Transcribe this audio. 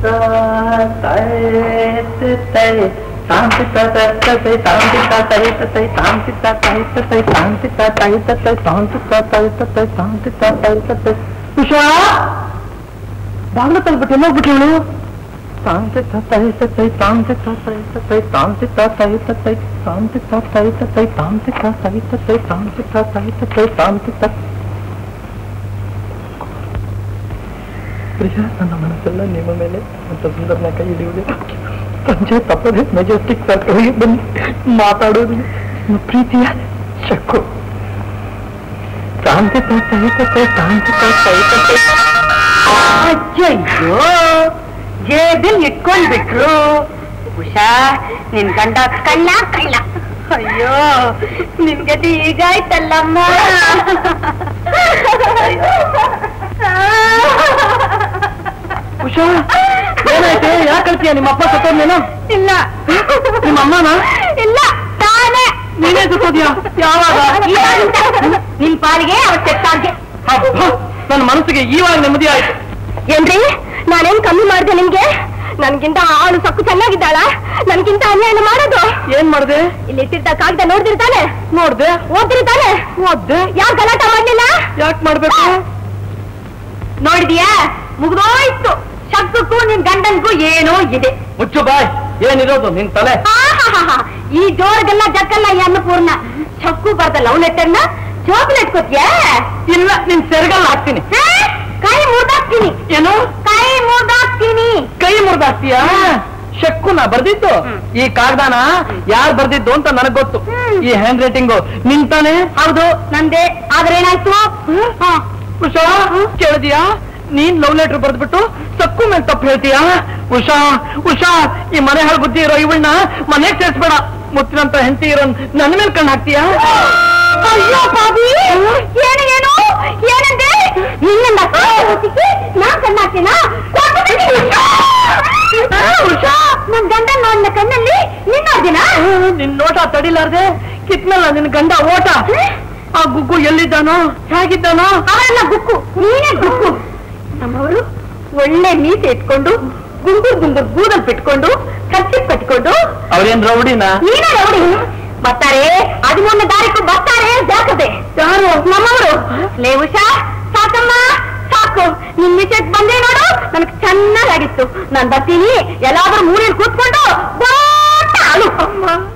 ಉಷಾ ಬಾಗ್ಲ ತಲ್ಬಿಟ್ಟು ಎಲ್ಲೋಗ್ಬಿಟ್ಟು ಹೇಳು ತಾಂತಿ ತೈ ತೈ ತಾಂತಿ ತೈ ತೈ ತಾಂತಿ ತೈ ತೈ ತಾಂತಿ ತೈ ತೈ ತಾಂತಿ ತೈ ತೈ ತಾಂತಿ ತೈ ತೈ ತಾಂತಿ ಪ್ರಿಯ ನನ್ನ ಮನಸ್ಸೆಲ್ಲ ನಿಮ್ಮ ಮೇಲೆ ಅಂತ ಸುಂದರನ ಕೈ ಹಿಡಿಯುವುದು ಸಂಜೆ ತಪ್ಪದೆ ಮೆಜೆಸ್ಟಿಕ್ ಸರ್ಕಲ್ಗೆ ಬನ್ನಿ ಮಾತಾಡೋದು ನಿಮ್ಮ ಪ್ರೀತಿಯ ಶಕ್ಕು ಶಾಂತಿ ತೈ ಶಾಂತಿ ತೈ ಅಯ್ಯಯ್ಯೋ ಜೇಬಿಲ್ ಇಟ್ಕೊಂಡ್ಬಿಟ್ರು ಉಷಾ ನಿನ್ ಗಂಡ ಕಳ್ಳ ಕಳ್ಳ ಅಯ್ಯೋ ನಿನ್ ಗತಿ ಈಗಾಯ್ತಲ್ಲಮ್ಮ ಉಷಾ ಏನಾಯ್ತು ಯಾಕೆ ಕಳ್ತೀಯ ನಿಮ್ಮ ಅಪ್ಪ ಸತ್ತೋದ್ನೇನೋ ಇಲ್ಲ ನಿಮ್ಮ ಅಮ್ಮನ ಇಲ್ಲ ತಾನೇ ನೀನೇ ಸತ್ತೋದ್ಯಾ ಯಾವಾಗ ನಿನ್ ಪಾಲಿಗೆ ಅವ್ರ ಚೆಟ್ಟಾಗೆ ಅಬ್ಬ, ನನ್ನ ಮನಸ್ಸಿಗೆ ಇವಾಗ ನೆಮ್ಮದಿ ಆಯ್ತು ಏನ್ರಿ ನಾನೇನ್ ಕಮ್ಮಿ ಮಾಡಿದೆ ನಿಮ್ಗೆ ನನ್ಗಿಂತ ಆಳು ಸಕ್ಕು ಚೆನ್ನಾಗಿದ್ದಾಳ ನನ್ಗಿಂತ ಅನ್ಯಾಯ ಮಾಡೋದು ಏನ್ ಮಾಡ್ದೆ ಇಲ್ಲಿ ಇಟ್ಟಿದ್ದ ಕಾಗದ ನೋಡ್ದಿರ್ತಾನೆ ನೋಡ್ದೆ ಓದ್ತಿರ್ತಾನೆ ಓದ್ದೆ ಯಾಕೆ ಗಲಾಟ ಮಾಡ್ಲಿಲ್ಲ ಯಾಕೆ ಮಾಡ್ಬೇಕು ನೋಡಿದ್ಯಾ ಮುಗ್ದೋಯ್ತು ಶಬ್ದಕ್ಕೂ ನಿನ್ ಗಂಡನ್ಗೂ ಏನೋ ಇದೆ ಮುಚ್ಚು ಬಾಯ್ ಏನಿರೋದು ನಿನ್ ತಲೆ ಆಹಾಹಾಹಾ. ಈ ಜೋರಗೆಲ್ಲ ಜಕ್ಕಲ್ಲ ಈ ಅನ್ನಪೂರ್ಣ ಚಕ್ಕು ಬರ್ದ ಲವ್ ಲೆಟರ್ನ ಜೋಬಲ್ ಇಟ್ಕೋತ್ಯಾ ಇಲ್ಲ ನಿನ್ ಸೆರಗಲ್ಲ ಹಾಕ್ತೀನಿ ಹಾ? ಕೈ ಮುರ್ದಾಕ್ತೀನಿ ಏನು ಕೈ ಮುರ್ದಾಕ್ತೀನಿ ಕೈ ಮುರಿದಾಕ್ತೀಯಾ ಶಕ್ಕು ನಾ ಬರ್ದಿದ್ದು ಹ್ಮ್. ಈ ಕಾಗದಾನ ಯಾರು ಬರ್ದಿದ್ದು ಅಂತ ನನಗ್ ಗೊತ್ತು ಹ್ಮ್. ಈ ಹ್ಯಾಂಡ್ ರೈಟಿಂಗು ನಿಂತಾನೆ ಹೌದು ನಂದೇ ಆದ್ರೆ ಏನಾಯ್ತು ಹಾ. ಉಷಾ ಕೇಳಿದ್ಯಾ ನೀನ್ ಲವ್ ಲೆಟರ್ ಬರ್ದ್ಬಿಟ್ಟು ಸಕ್ಕು ಮೇಲೆ ತಪ್ಪು ಹೇಳ್ತೀಯಾ ಉಷಾ ಉಷಾ ಈ ಮನೆ ಹಾಳು ಬುದ್ಧಿ ಇರೋ ಇವಳನ್ನ ಮನೆಗ್ ಸೇರ್ಸ್ಬೇಡ ಮುತ್ತಿನಂತ ಹೆಂಡತಿ ಇರೋ ನನ್ನ ಮೇಲೆ ಕಣ್ಣು ಹಾಕ್ತೀಯಾ ಅಯ್ಯೋ ಬಾಬಿ ಏನು ಏನು ಏನಂದೆ ನಿನ್ನಿಂದ ನಾ ಕಣ್ಣಾಕ್ತೀನ ಉಷಾ ನನ್ ಗಂಡ ನೋಡಿನ ಕಣ್ಣಲ್ಲಿ ನಿನ್ನ ದಿನ ನಿನ್ ನೋಟ ತಡಿಲಾರ್ದೆ ಕಿತ್ನಲ್ಲ ನಿನ್ ಗಂಡ ಓಟ ಆ ಗುಗ್ಗು ಎಲ್ಲಿದ್ದಾನೋ ಹೇಗಿದ್ದಾನೋ ಅವರೆಲ್ಲ ಗುಕ್ಕು ನೀನೇ ಗುಕ್ಕು ನಮ್ಮವರು ಒಳ್ಳೆ ಮೀಸೆ ಇಟ್ಕೊಂಡು ಗುಂಗುರ್ ಗುಂಗುರ್ ಗೂದಲ್ ಬಿಟ್ಕೊಂಡು ಕಚ್ಚಿ ಕಟ್ಕೊಂಡು ಅವ್ರೇನ್ ರೌಡಿನ ನೀನೇ ರೌಡಿ ಬರ್ತಾರೆ ಹದಿಮೂರನೇ ತಾರೀಕು ಬರ್ತಾರೆ ಜಾಗ್ರತೆ ಯಾರು ನಮ್ಮವರು ಲೇ ಉಷಾ ಸಾಕಮ್ಮ ಸಾಕು ನಿನ್ ಮಿಸೆಸ್ ಬಂದೆ ನೋಡು ನನಗೆ ಚೆನ್ನಾಗಾಗಿತ್ತು ನಾನ್ ಬರ್ತೀನಿ ಎಲ್ಲಾದ್ರೂ ಮೂರಲ್ಲಿ ಕೂತ್ಕೊಂಡು ದೊಡ್ಡ ಹಾಲು